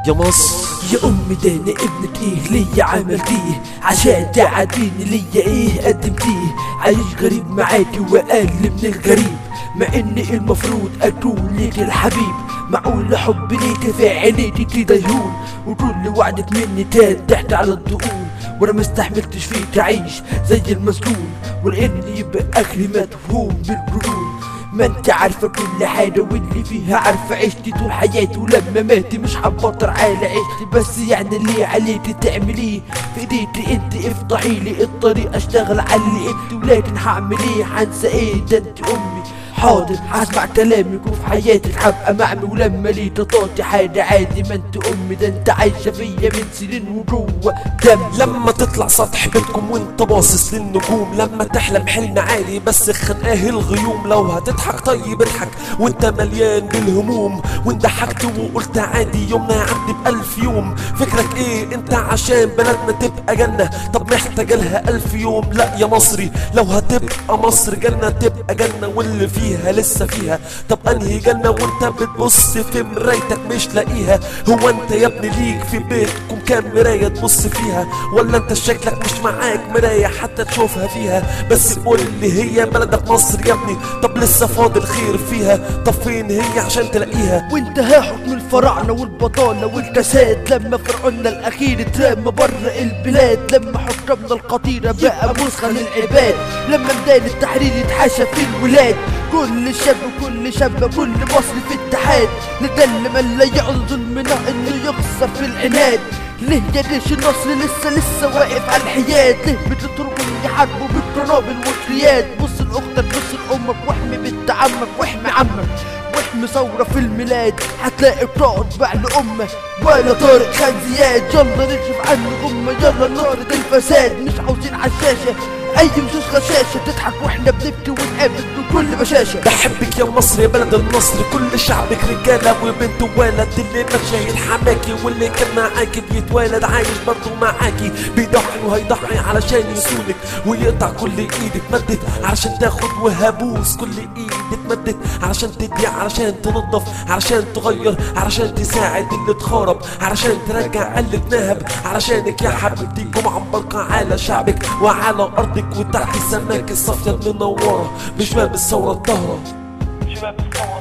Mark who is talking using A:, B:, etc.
A: يا مصر
B: يا امي داني ابنك ايه ليا عملتيه عشان تعديني ليا ايه قدمتيه عايش غريب معاكي واقل من الغريب مع اني المفروض اكون ليك الحبيب معقول حب ليك في عينيكي كده يهون وكل وعدك مني كان تحت على الدقون وانا ما استحملتش فيك اعيش زي المسجون ولاني يبقى اخري مدفون بالجنون ما انت عارفة كل حاجة واللي فيها عارفة عشتي طول حياتي ولما ماتي مش حبطر على عشتي بس يعني اللي عليكي تعمليه في ايديكي انت افتحي لي الطريق اشتغل على اللي انت ولكن هعمل ايه هنسى ايه ده انت امي حاضر هسمع كلامك وفي حياتك هبقى معمي ولما لي تطاطي حاجة عادي ما انت امي ده انت عايشة فيا من سنين وجوه دم
A: لما تطلع سطح بيتكم وانت باصص للنجوم لما تحلم حلم عالي بس خنقاه الغيوم لو هتضحك طيب اضحك وانت مليان بالهموم وانت ضحكت وقلت عادي يومنا يعدي بألف يوم فكرك ايه انت عشان بلدنا تبقى جنة طب محتاجة لها ألف يوم لا يا مصري لو هتبقى مصر جنة تبقى جنة واللي فيها لسه فيها طب انهي جنة وانت بتبص في مرايتك مش لاقيها هو انت يا ابني ليك في بيتكم كام مراية تبص فيها ولا انت شكلك مش معاك مراية حتى تشوفها فيها بس قول لي هي بلدك مصر يا ابني طب لسه فاضل خير فيها طب فين هي عشان تلاقيها
B: وانتهى حكم الفراعنة والبطالة والكساد لما فرعوننا الأخير اترمى بره البلاد لما حكمنا القطيرة بقى مسخة للعباد لما ميدان التحرير يتحاشى في الولاد كل شاب وكل شابة كل مصري في اتحاد ندل من لا يعظ ظلمنا انه يخسر في العناد ليه يا جيش النصر لسه لسه واقف على الحياد ليه بتتركوا يحاربوا بالقنابل والقياد بص لاختك بص لامك واحمي بنت عمك واحمي عمك واحمي ثورة في الميلاد هتلاقي بتقعد بعد أمة ولا طارق خان زياد يلا نكشف عن الأمة يلا نطرد الفساد مش عاوزين عشاشة أي مشوش غشاشة تضحك واحنا بنبكي ونقابل بكل بشاشة
A: بحبك يا مصر يا بلد النصر كل شعبك رجالة وبنت وولد اللي ماشي يلحماكي واللي كان معاكي بيتولد عايش برضه معاكي بيضحي وهيضحي علشان يسونك ويقطع كل ايد اتمدت علشان تاخد وهبوس كل ايد اتمدت علشان تدي علشان تنظف علشان تغير علشان تساعد اللي اتخرب علشان ترجع اللي اتنهب علشانك يا حبيبتي جمعة مباركة على شعبك وعلى ارضك وتحت السماك الصافية المنورة بشباب الثورة الطاهرة
C: شباب الثورة